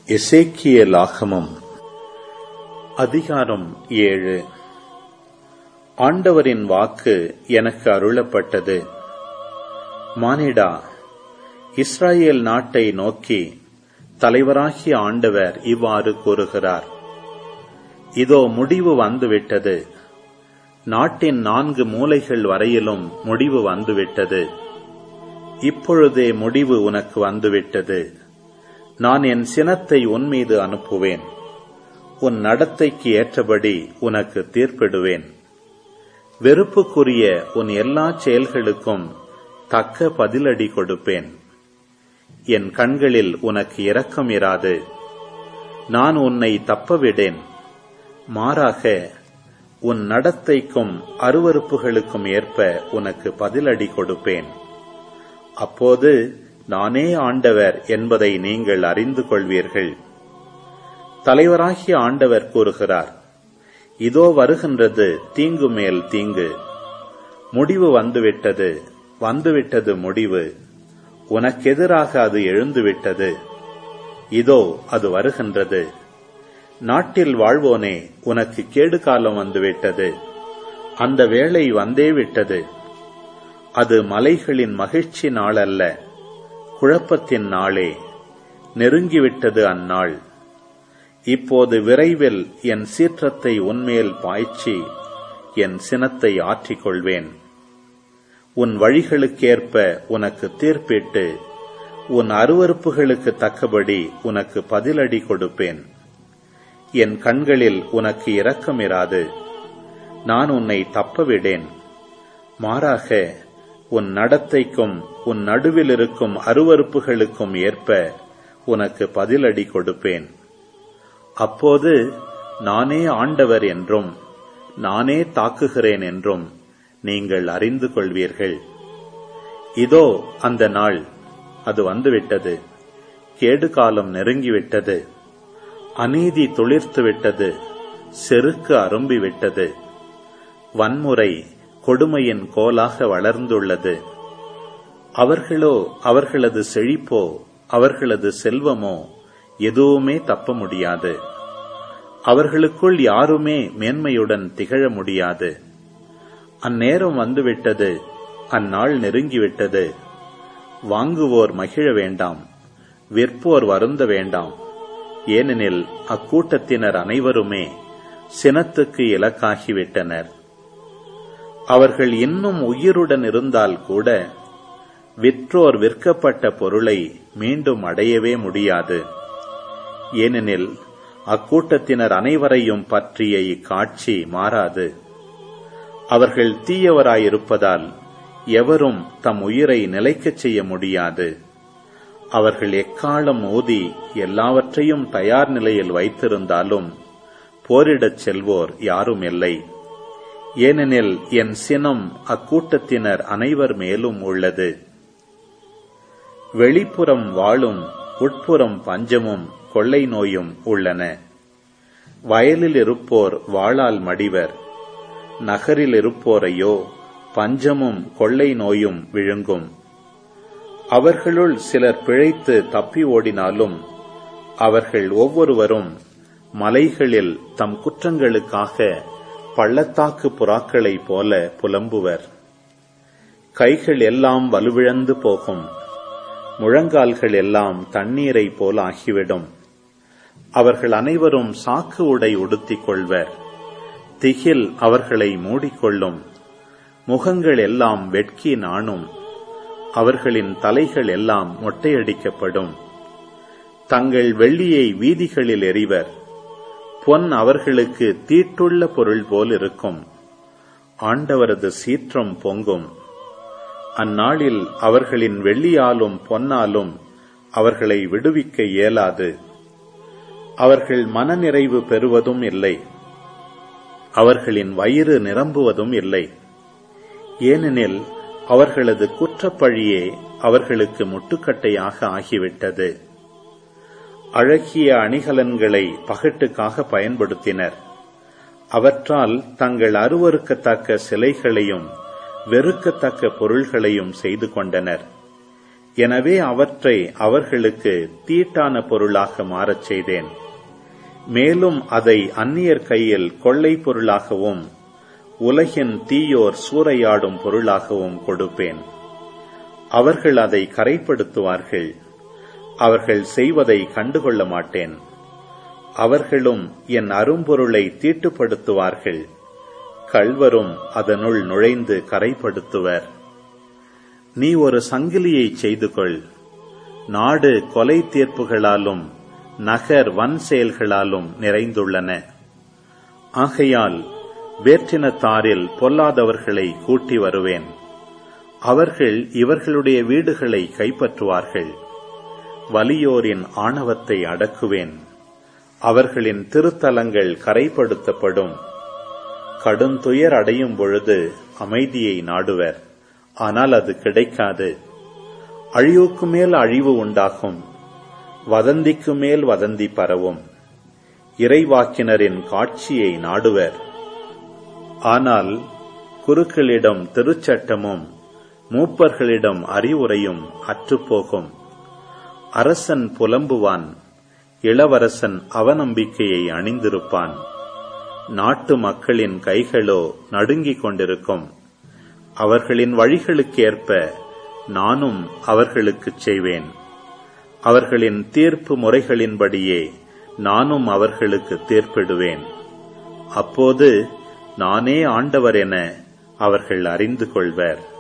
எசேக்கியலாகமம் அதிகாரம் ஏழு ஆண்டவரின் வாக்கு எனக்கு அருளப்பட்டது மானிடா இஸ்ராயேல் நாட்டை நோக்கி தலைவராகிய ஆண்டவர் இவ்வாறு கூறுகிறார் இதோ முடிவு வந்துவிட்டது நாட்டின் நான்கு மூலைகள் வரையிலும் முடிவு வந்துவிட்டது இப்பொழுதே முடிவு உனக்கு வந்துவிட்டது நான் என் சினத்தை உன்மீது அனுப்புவேன் உன் நடத்தைக்கு ஏற்றபடி உனக்கு தீர்ப்பிடுவேன் வெறுப்புக்குரிய உன் எல்லா செயல்களுக்கும் தக்க பதிலடி கொடுப்பேன் என் கண்களில் உனக்கு இரக்கம் இராது நான் உன்னை தப்பவிடேன் மாறாக உன் நடத்தைக்கும் அருவறுப்புகளுக்கும் ஏற்ப உனக்கு பதிலடி கொடுப்பேன் அப்போது நானே ஆண்டவர் என்பதை நீங்கள் அறிந்து கொள்வீர்கள் தலைவராகிய ஆண்டவர் கூறுகிறார் இதோ வருகின்றது தீங்கு மேல் தீங்கு முடிவு வந்துவிட்டது வந்துவிட்டது முடிவு உனக்கெதிராக அது எழுந்துவிட்டது இதோ அது வருகின்றது நாட்டில் வாழ்வோனே உனக்கு கேடு காலம் வந்துவிட்டது அந்த வேளை வந்தே விட்டது அது மலைகளின் மகிழ்ச்சி நாள் அல்ல குழப்பத்தின் நாளே நெருங்கிவிட்டது அந்நாள் இப்போது விரைவில் என் சீற்றத்தை உன்மேல் பாய்ச்சி என் சினத்தை ஆற்றிக் கொள்வேன் உன் வழிகளுக்கேற்ப உனக்கு தீர்ப்பிட்டு உன் அருவறுப்புகளுக்கு தக்கபடி உனக்கு பதிலடி கொடுப்பேன் என் கண்களில் உனக்கு இரக்கமிராது நான் உன்னை தப்பவிடேன் மாறாக உன் நடத்தைக்கும் உன் நடுவில் இருக்கும் அருவறுப்புகளுக்கும் ஏற்ப உனக்கு பதிலடி கொடுப்பேன் அப்போது நானே ஆண்டவர் என்றும் நானே தாக்குகிறேன் என்றும் நீங்கள் அறிந்து கொள்வீர்கள் இதோ அந்த நாள் அது வந்துவிட்டது கேடு காலம் நெருங்கிவிட்டது அநீதி துளிர்த்துவிட்டது செருக்கு அரும்பிவிட்டது வன்முறை கொடுமையின் கோலாக வளர்ந்துள்ளது அவர்களோ அவர்களது செழிப்போ அவர்களது செல்வமோ எதுவுமே தப்ப முடியாது அவர்களுக்குள் யாருமே மேன்மையுடன் திகழ முடியாது அந்நேரம் வந்துவிட்டது அந்நாள் நெருங்கிவிட்டது வாங்குவோர் மகிழ வேண்டாம் விற்போர் வருந்த வேண்டாம் ஏனெனில் அக்கூட்டத்தினர் அனைவருமே சினத்துக்கு இலக்காகிவிட்டனர் அவர்கள் இன்னும் உயிருடன் இருந்தால் கூட விற்றோர் விற்கப்பட்ட பொருளை மீண்டும் அடையவே முடியாது ஏனெனில் அக்கூட்டத்தினர் அனைவரையும் பற்றிய இக்காட்சி மாறாது அவர்கள் தீயவராயிருப்பதால் எவரும் தம் உயிரை நிலைக்கச் செய்ய முடியாது அவர்கள் எக்காலம் ஊதி எல்லாவற்றையும் தயார் நிலையில் வைத்திருந்தாலும் போரிடச் செல்வோர் யாரும் இல்லை ஏனெனில் என் சினம் அக்கூட்டத்தினர் அனைவர் மேலும் உள்ளது வெளிப்புறம் வாழும் உட்புறம் பஞ்சமும் கொள்ளை நோயும் உள்ளன வயலில் இருப்போர் வாளால் மடிவர் நகரில் இருப்போரையோ பஞ்சமும் கொள்ளை நோயும் விழுங்கும் அவர்களுள் சிலர் பிழைத்து தப்பி ஓடினாலும் அவர்கள் ஒவ்வொருவரும் மலைகளில் தம் குற்றங்களுக்காக பள்ளத்தாக்கு புறாக்களைப் போல புலம்புவர் கைகள் எல்லாம் வலுவிழந்து போகும் முழங்கால்கள் எல்லாம் தண்ணீரை போல ஆகிவிடும் அவர்கள் அனைவரும் சாக்கு உடை உடுத்திக் கொள்வர் திகில் அவர்களை மூடிக்கொள்ளும் முகங்கள் எல்லாம் வெட்கி நாணும் அவர்களின் தலைகள் எல்லாம் மொட்டையடிக்கப்படும் தங்கள் வெள்ளியை வீதிகளில் எறிவர் பொன் அவர்களுக்கு தீட்டுள்ள பொருள் போல் இருக்கும் ஆண்டவரது சீற்றம் பொங்கும் அந்நாளில் அவர்களின் வெள்ளியாலும் பொன்னாலும் அவர்களை விடுவிக்க இயலாது அவர்கள் மனநிறைவு பெறுவதும் இல்லை அவர்களின் வயிறு நிரம்புவதும் இல்லை ஏனெனில் அவர்களது குற்றப்பழியே அவர்களுக்கு முட்டுக்கட்டையாக ஆகிவிட்டது அழகிய அணிகலன்களை பகட்டுக்காக பயன்படுத்தினர் அவற்றால் தங்கள் அருவருக்கத்தக்க சிலைகளையும் வெறுக்கத்தக்க பொருள்களையும் செய்து கொண்டனர் எனவே அவற்றை அவர்களுக்கு தீட்டான பொருளாக மாறச் செய்தேன் மேலும் அதை அந்நியர் கையில் கொள்ளை பொருளாகவும் உலகின் தீயோர் சூறையாடும் பொருளாகவும் கொடுப்பேன் அவர்கள் அதை கரைப்படுத்துவார்கள் அவர்கள் செய்வதை கண்டுகொள்ள மாட்டேன் அவர்களும் என் அரும்பொருளை தீட்டுப்படுத்துவார்கள் கள்வரும் அதனுள் நுழைந்து கரைப்படுத்துவர் நீ ஒரு சங்கிலியை செய்து கொள் நாடு கொலை தீர்ப்புகளாலும் நகர் வன் செயல்களாலும் நிறைந்துள்ளன ஆகையால் வேற்றினத்தாரில் பொல்லாதவர்களை கூட்டி வருவேன் அவர்கள் இவர்களுடைய வீடுகளை கைப்பற்றுவார்கள் வலியோரின் ஆணவத்தை அடக்குவேன் அவர்களின் திருத்தலங்கள் கரைப்படுத்தப்படும் கடுந்துயர் அடையும் பொழுது அமைதியை நாடுவர் ஆனால் அது கிடைக்காது அழிவுக்கு மேல் அழிவு உண்டாகும் வதந்திக்கு மேல் வதந்தி பரவும் இறைவாக்கினரின் காட்சியை நாடுவர் ஆனால் குருக்களிடம் திருச்சட்டமும் மூப்பர்களிடம் அறிவுரையும் அற்றுப்போகும் அரசன் புலம்புவான் இளவரசன் அவநம்பிக்கையை அணிந்திருப்பான் நாட்டு மக்களின் கைகளோ நடுங்கிக் கொண்டிருக்கும் அவர்களின் வழிகளுக்கேற்ப நானும் அவர்களுக்குச் செய்வேன் அவர்களின் தீர்ப்பு முறைகளின்படியே நானும் அவர்களுக்கு தீர்ப்பிடுவேன் அப்போது நானே ஆண்டவர் என அவர்கள் அறிந்து கொள்வர்